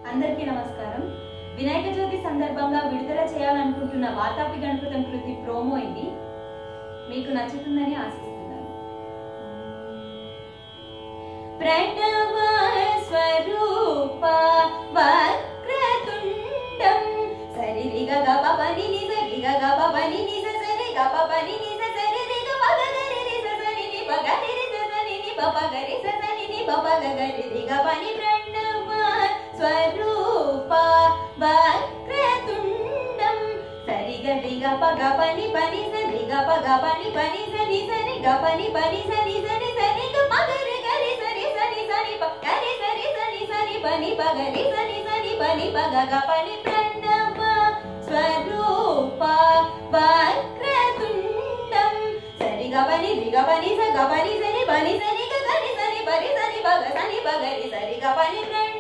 అందరికీ నమస్కారం వినాయక చవితి సందర్భంగా విడుదల చేయాలనుకుంటున్న వాతాపి గణపతం కృతి ప్రోమో ఇది మీకు నచ్చుతుందని ఆశిస్తున్నాను ప్రణవ స్వరూప వక్రతుండం సరి గ గ ప ప ని ని సరి గ గ ప ప ని ని స సరి గ ప ప ని ని స సరి రి గ ప గ గ రి రి స స ని ని ప గ రి రి స స ని ని ప ప గ రి స స ని ని ప ప గ గ రి రి గ ప ని ప్రణవ స్వరూప వక్రతుండం సరి గ రి గ ప గ ప ని ప ని స రి గ ప గ ప ని ప ని స ని స ని గ ప ని ప ని స ని స ని స ని గ ప గ రి గ రి స రి స ని స ని ప గ రి స రి స ని స ని ప ని ప గ రి స ని స ని ప ని ప గ గ ప ని ప్రణవ స్వరూప వక్రతుండం సరి గ ప ని రి గ ప ని స గ ప ని స ని ప ని స ని గ గ రి స ని ప రి స ని ప గ స ని ప గ రి స రి గ ప ని ప్రణవ